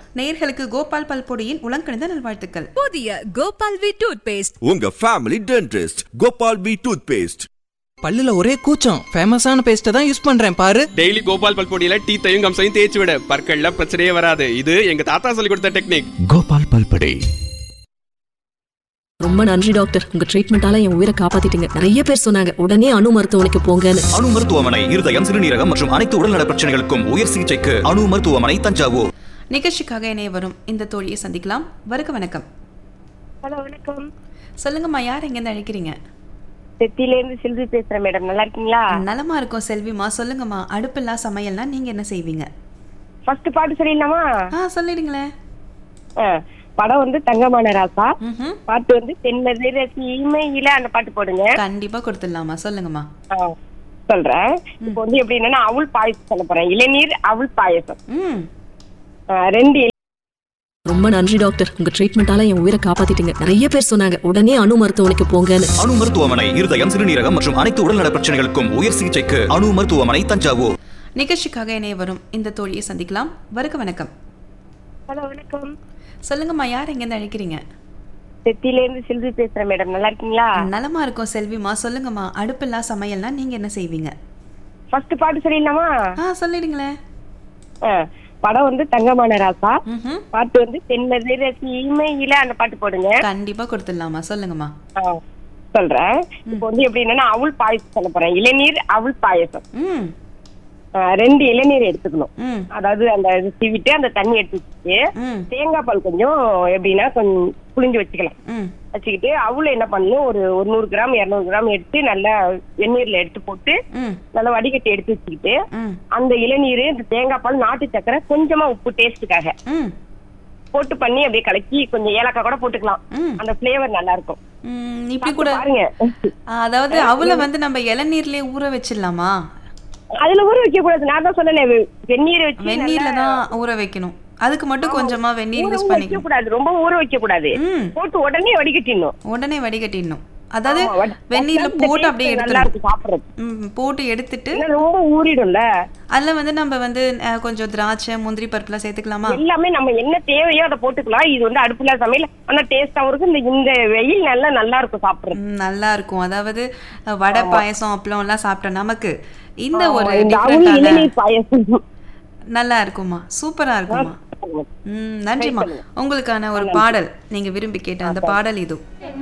நேயர்களுக்கு கோபால் பல்பொடியின் உலங்கணிந்த நல்வாழ்த்துக்கள் புதிய கோபால் வி டூத் பேஸ்ட் உங்க family dentist Gopal P toothpaste பல்லுல ஒரே கூச்சம் ஃபேமஸான பேஸ்ட்டை தான் யூஸ் பண்றேன் பாரு டெய்லி கோபால் பல்பொடியில டீத்தையும் கம்சையும் தேய்ச்சி விட பற்கள்ல பிரச்சனையே வராது இது எங்க தாத்தா சொல்லி கொடுத்த டெக்னிக் கோபால் பல்படை ரொம்ப நன்றி டாக்டர் உங்க ட்ரீட்மெண்டால என் உயிரை காப்பாத்திட்டீங்க நிறைய பேர் சொன்னாங்க உடனே அணு மருத்துவமனைக்கு போங்கன்னு அணு மருத்துவமனை இருதயம் சிறுநீரகம் மற்றும் அனைத்து உடல்நல பிரச்சனைகளுக்கும் உயர் சிகிச்சைக்கு அணு மருத்துவமனை தஞ்சாவூர் நிகழ்ச்சிக்காக இணைய வரும் இந்த தோழியை சந்திக்கலாம் வருக வணக்கம் ஹலோ வணக்கம் சொல்லுங்கம்மா யார் எங்கேருந்து அழைக்கிறீங்க செத்திலேருந்து செல்வி பேசுறேன் மேடம் நல்லா இருக்கீங்களா நலமா இருக்கும் செல்விமா சொல்லுங்கம்மா அடுப்பில்லா சமையல்னா நீங்க என்ன செய்வீங்க ஃபர்ஸ்ட் பாட்டு சொல்லிடலாமா ஆ சொல்லிடுங்களேன் ஆ, படம் வந்து தங்கமான ராசா ம்ஹும். பாட்டு வந்து தென்மதுரை சீமையில அந்த பாட்டு போடுங்க கண்டிப்பா கொடுத்துடலாமா சொல்லுங்கம்மா ஆ, சொல்றேன் இப்போ வந்து எப்படின்னா அவுள் பாயசம் சொல்ல போறேன் இளநீர் அவுள் பாயசம் ம் ஆ, ரெண்டு இள- ரொம்ப நன்றி டாக்டர் உங்க ட்ரீட்மெண்டால என் உயிரை காப்பாத்திட்டீங்க நிறைய பேர் சொன்னாங்க உடனே அணு மருத்துவமனைக்கு போங்கன்னு அணு மருத்துவமனை இருதயம் சிறுநீரகம் மற்றும் அனைத்து உடல்நல பிரச்சனைகளுக்கும் உயர் சிகிச்சைக்கு அணு மருத்துவமனை தஞ்சாவூர் நிகழ்ச்சிக்காக இணைய வரும் இந்த தோழியை சந்திக்கலாம் வருக வணக்கம் ஹலோ வணக்கம் சொல்லுங்கம்மா யார் எங்கேருந்து அழைக்கிறீங்க செத்திலேருந்து செல்வி பேசுறேன் மேடம் நல்லா இருக்கீங்களா நலமா இருக்கும் செல்விமா சொல்லுங்கம்மா அடுப்பில்லா சமையல்னா நீங்க என்ன செய்வீங்க ஃபர்ஸ்ட் பாட்டு சொல்லிடலாமா ஆ சொல்லிடுங்களேன் ஆ, படம் வந்து தங்கமான ராசா ம்ஹும். பாட்டு வந்து தென்மதுரை சீமையில அந்த பாட்டு போடுங்க கண்டிப்பா கொடுத்துடலாமா சொல்லுங்கம்மா ஆ, சொல்றேன் இப்போ வந்து எப்படின்னா அவுள் பாயசம் சொல்ல போறேன் இளநீர் அவுள் பாயசம் ம் ஆ, ரெண்டு இளநீர் எடுத்துக்கணும் ம் அதாவது அந்த இது சீவிட்டு அந்த தண்ணி எடுத்து வச்சுட்டு ம் தேங்காய் பால் கொஞ்சம் எப்படின்னா கொஞ்சம் புளிஞ்சு வச்சுக்கலாம் ம் வச்சுக்கிட்டு அவுள் என்ன பண்ணணும் ஒரு ஒரு நூறு கிராம் இரநூறு கிராம் எடுத்து நல்லா வெந்நீர்ல எடுத்து போட்டு ம் நல்லா வடிகட்டி எடுத்து வச்சுக்கிட்டு ம் அந்த இளநீர் இந்த தேங்காய் பால் நாட்டு சக்கரை கொஞ்சமா உப்பு டேஸ்ட்டுக்காக ம் போட்டு பண்ணி அப்படியே கலக்கி கொஞ்சம் ஏலக்காய் கூட போட்டுக்கலாம் ம். அந்த ஃபிளேவர் நல்லா இருக்கும் ம், இப்படி கூட பாருங்க ஆ, அதாவது அவளை வந்து நம்ம இளநீர்லயே ஊற வச்சிடலாமா அதுல ஊற வைக்க கூடாது நான் தான் சொன்னேன் வெந்நீர் வச்சு வெந்நீர்ல நல்லா தான் ஊற வைக்கணும் அதுக்கு மட்டும் கொஞ்சமா வெந்நீர் ஊற யூஸ் வைக்க பண்ணிக்கணும் கூடாது ரொம்ப ஊற வைக்க கூடாது ம் போட்டு உடனே வடிகட்டிடணும் உடனே வடிகட்டிடணும் அதாவது ஆமா, வடி- வெந்நீர்ல இந்த போட்டு taste அப்படியே நல்லா எடுத்துடணும் இருக்கும் சாப்பிடுறது ம் போட்டு எடுத்துட்டு ஏன்னா ரொம்ப ஊறிடும்ல அதுல வந்து நம்ம வந்து அஹ், கொஞ்சம் திராட்சை முந்திரி பருப்புலாம் சேர்த்துக்கலாமா எல்லாமே நம்ம என்ன தேவையோ அதை போட்டுக்கலாம் இது வந்து அடுப்புல சமையல் ஆனா டேஸ்டாவும் இருக்கும் இந்த இந்த வெயில் நல்லா நல்லா இருக்கும் சாப்பிடுறது ம், நல்லா இருக்கும் அதாவது அஹ், வடை பாயசம் அப்பளம் எல்லாம் சாப்பிட்ட நமக்கு இந்த ஒரு இந்த அவுள் டிஃப்ரெண்டான இளநீர் பாயசம் நல்லா இருக்குமா சூப்பரா இருக்குமா ம் நன்றிம்மா உங்களுக்கான ஒரு பாடல் நீங்க விரும்பி கேட்ட அந்த பாடல் இது